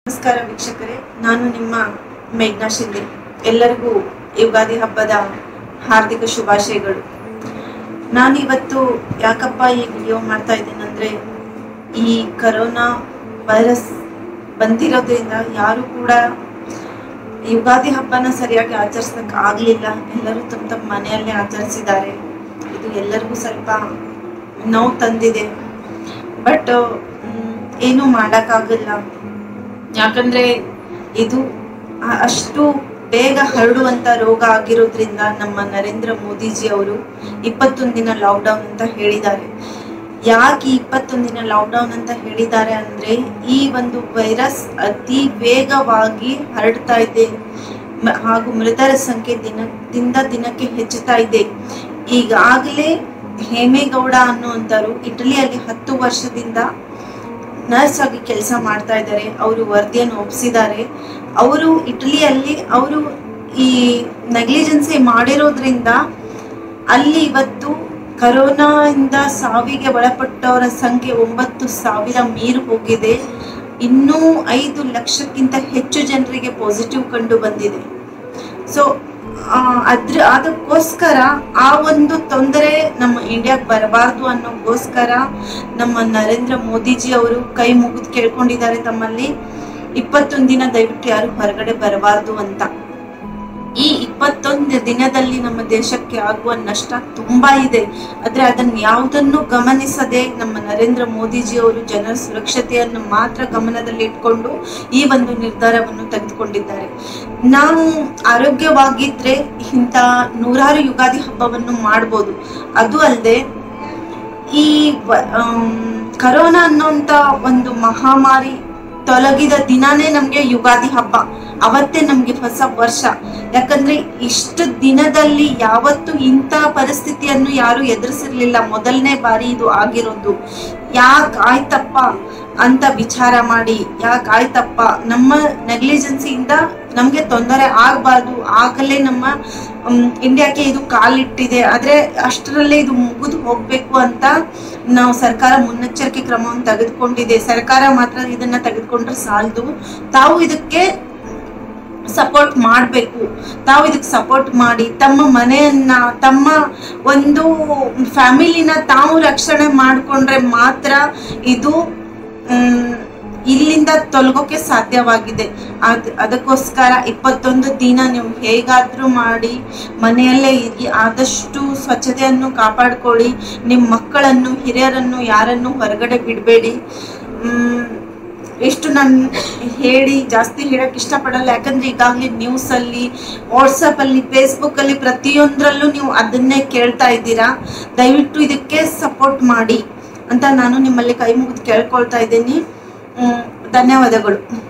ನಮಸ್ಕಾರ ವೀಕ್ಷಕರೇ ನಾನು ನಿಮ್ಮ ಮೇಘ್ನಾ ಶಿಂದೆ ಎಲ್ಲರಿಗೂ ಯುಗಾದಿ ಹಬ್ಬದ ಹಾರ್ದಿಕ ಶುಭಾಶಯಗಳು ನಾನು ಇವತ್ತು ಯಾಕಪ್ಪ ಈ ವಿಡಿಯೋ ಮಾಡ್ತಾ ಇದ್ದೀನಂದ್ರೆ ಈ ಕರೋನಾ ವೈರಸ್ ಬಂದಿರೋದ್ರಿಂದ ಯಾರು ಕೂಡ ಯುಗಾದಿ ಹಬ್ಬನ ಸರಿಯಾಗಿ ಆಚರಿಸಕ್ ಆಗ್ಲಿಲ್ಲ ಎಲ್ಲರೂ ತಮ್ಮ ತಮ್ಮ ಮನೆಯಲ್ಲೇ ಆಚರಿಸಿದ್ದಾರೆ ಇದು ಎಲ್ಲರಿಗೂ ಸ್ವಲ್ಪ ನೋವು ತಂದಿದೆ ಬಟ್ ಏನು ಮಾಡೋಕ್ಕಾಗಲ್ಲ ಯಾಕಂದ್ರೆ ಇದು ಅ- ಅಷ್ಟು ಬೇಗ ಹರಡುವಂತ ರೋಗ ಆಗಿರೋದ್ರಿಂದ ನಮ್ಮ ನರೇಂದ್ರ ಮೋದಿಜಿ ಅವರು ಇಪ್ಪತ್ತೊಂದು ದಿನ ಲಾಕ್ಡೌನ್ ಅಂತ ಹೇಳಿದ್ದಾರೆ ಯಾಕೆ ಇಪ್ಪತ್ತೊಂದು ದಿನ ಲಾಕ್ಡೌನ್ ಅಂತ ಹೇಳಿದ್ದಾರೆ ಅಂದ್ರೆ ಈ ಒಂದು ವೈರಸ್ ಅತಿ ವೇಗವಾಗಿ ಹರಡ್ತಾ ಇದೆ ಮ- ಹಾಗೂ ಮೃತರ ಸಂಖ್ಯೆ ದಿನದಿಂದ ದಿನಕ್ಕೆ ಹೆಚ್ಚುತ್ತಾ ಇದೆ ಈಗಾಗಲೇ ಹೇಮೇಗೌಡ ಅನ್ನುವಂಥವ್ರು ಇಟಲಿಯಲ್ಲಿ ಹತ್ತು ವರ್ಷದಿಂದ ನರ್ಸ್ ಆಗಿ ಕೆಲಸ ಮಾಡ್ತಾ ಇದ್ದಾರೆ ಅವರು ವರದಿಯನ್ನು ಒಪ್ಪಿಸಿದ್ದಾರೆ ಅವರು ಇಟಲಿಯಲ್ಲಿ ಅವರು ಈ ನೆಗ್ಲಿಜೆನ್ಸಿ ಮಾಡಿರೋದ್ರಿಂದ ಅಲ್ಲಿ ಇವತ್ತು ಕರೋನಾ ಇಂದ ಸಾವಿಗೆ ಒಳಪಟ್ಟವರ ಸಂಖ್ಯೆ ಒಂಬತ್ತು ಸಾವಿರ ಮೀರಿ ಹೋಗಿದೆ ಇನ್ನೂ ಐದು ಲಕ್ಷಕ್ಕಿಂತ ಹೆಚ್ಚು ಜನರಿಗೆ ಪಾಸಿಟಿವ್ ಕಂಡು ಬಂದಿದೆ ಸೊ ಅದ್ರ ಅದಕ್ಕೋಸ್ಕರ ಆ ಒಂದು ತೊಂದರೆ ನಮ್ಮ ಇಂಡಿಯಾಗೆ ಬರಬಾರ್ದು ಅನ್ನೋಕ್ಕೋಸ್ಕರ ನಮ್ಮ ನರೇಂದ್ರ ಮೋದಿಜಿ ಅವರು ಕೈ ಮುಗಿದು ಕೇಳ್ಕೊಂಡಿದ್ದಾರೆ ತಮ್ಮಲ್ಲಿ ಇಪ್ಪತ್ತೊಂದು ದಿನ ದಯವಿಟ್ಟು ಯಾರು ಹೊರಗಡೆ ಬರಬಾರ್ದು ಅಂತ ಈ ಇಪ್ಪತ್ತೊಂದು ದಿನದಲ್ಲಿ ನಮ್ಮ ದೇಶಕ್ಕೆ ಆಗುವ ನಷ್ಟ ತುಂಬಾ ಇದೆ ಆದ್ರೆ ಅದನ್ನ ಯಾವುದನ್ನು ಗಮನಿಸದೆ ನಮ್ಮ ನರೇಂದ್ರ ಮೋದಿಜಿ ಅವರು ಜನರ ಸುರಕ್ಷತೆಯನ್ನು ಮಾತ್ರ ಗಮನದಲ್ಲಿ ಇಟ್ಕೊಂಡು ಈ ಒಂದು ನಿರ್ಧಾರವನ್ನು ತೆಗೆದುಕೊಂಡಿದ್ದಾರೆ ನಾವು ಆರೋಗ್ಯವಾಗಿದ್ರೆ ಇಂಥ ನೂರಾರು ಯುಗಾದಿ ಹಬ್ಬವನ್ನು ಮಾಡ್ಬೋದು ಅದು ಅಲ್ಲದೆ ಈ ವ- ಆಮ್, ಕರೋನಾ ಅನ್ನೋಂತ ಒಂದು ಮಹಾಮಾರಿ ತೊಲಗಿದ ದಿನಾನೇ ನಮ್ಗೆ ಯುಗಾದಿ ಹಬ್ಬ ಅವತ್ತೇ ನಮ್ಗೆ ಹೊಸ ವರ್ಷ ಯಾಕಂದ್ರೆ ಇಷ್ಟು ದಿನದಲ್ಲಿ ಯಾವತ್ತು ಇಂಥ ಪರಿಸ್ಥಿತಿಯನ್ನು ಯಾರು ಎದುರಿಸಿರ್ಲಿಲ್ಲ ಮೊದಲನೇ ಬಾರಿ ಇದು ಆಗಿರೋದು ಯಾಕೆ ಆಯ್ತಪ್ಪ ಅಂತ ವಿಚಾರ ಮಾಡಿ ಯಾಕೆ ಆಯ್ತಪ್ಪ ನಮ್ಮ ನೆಗ್ಲಿಜೆನ್ಸಿಯಿಂದ ನಮ್ಗೆ ತೊಂದರೆ ಆಗ್ಬಾರ್ದು ಆಗಲೇ ನಮ್ಮ ಮ್, ಇಂಡಿಯಾಕ್ಕೆ ಇದು ಕಾಲಿಟ್ಟಿದೆ ಆದ್ರೆ ಅಷ್ಟರಲ್ಲೇ ಇದು ಮುಗಿದು ಹೋಗ್ಬೇಕು ಅಂತ ನಾವು ಸರ್ಕಾರ ಮುನ್ನೆಚ್ಚರಿಕೆ ಕ್ರಮವನ್ನು ತೆಗೆದುಕೊಂಡಿದೆ ಸರ್ಕಾರ ಮಾತ್ರ ಇದನ್ನ ತೆಗೆದುಕೊಂಡ್ರೆ ಸಾಲದು ತಾವು ಇದಕ್ಕೆ ಸಪೋರ್ಟ್ ಮಾಡಬೇಕು ತಾವು ಇದಕ್ಕೆ ಸಪೋರ್ಟ್ ಮಾಡಿ ತಮ್ಮ ಮನೆಯನ್ನ ತಮ್ಮ ಒಂದು ಫ್ಯಾಮಿಲಿನ ತಾವು ರಕ್ಷಣೆ ಮಾಡಿಕೊಂಡ್ರೆ ಮಾತ್ರ ಇದು ಮ್, ಇಲ್ಲಿಂದ ತೊಲಗೋಕೆ ಸಾಧ್ಯವಾಗಿದೆ ಅದ್ ಅದಕ್ಕೋಸ್ಕರ ಇಪ್ಪತ್ತೊಂದು ದಿನ ನೀವು ಹೇಗಾದ್ರೂ ಮಾಡಿ ಮನೆಯಲ್ಲೇ ಇರಿ ಆದಷ್ಟು ಸ್ವಚ್ಛತೆಯನ್ನು ಕಾಪಾಡ್ಕೊಳ್ಳಿ ನಿಮ್ಮ ಮಕ್ಕಳನ್ನು ಹಿರಿಯರನ್ನು ಯಾರನ್ನು ಹೊರಗಡೆ ಬಿಡಬೇಡಿ ಎಷ್ಟು ನಾನು ಹೇಳಿ ಜಾಸ್ತಿ ಹೇಳಕ್ ಇಷ್ಟಪಡಲ್ಲ ಯಾಕಂದ್ರೆ ಈಗಾಗಲೇ ನ್ಯೂಸ್ ಅಲ್ಲಿ ವಾಟ್ಸಪ್ ಅಲ್ಲಿ ಫೇಸ್ಬುಕ್ ಅಲ್ಲಿ ಪ್ರತಿಯೊಂದರಲ್ಲೂ ನೀವು ಅದನ್ನೇ ಕೇಳ್ತಾ ಇದ್ದೀರಾ ದಯವಿಟ್ಟು ಇದಕ್ಕೆ ಸಪೋರ್ಟ್ ಮಾಡಿ ಅಂತ ನಾನು ನಿಮ್ಮಲ್ಲಿ ಕೈ ಮುಗಿದು ಕೇಳ್ಕೊಳ್ತಾ ಇದ್ದೀನಿ ಧನ್ಯವಾದಗಳು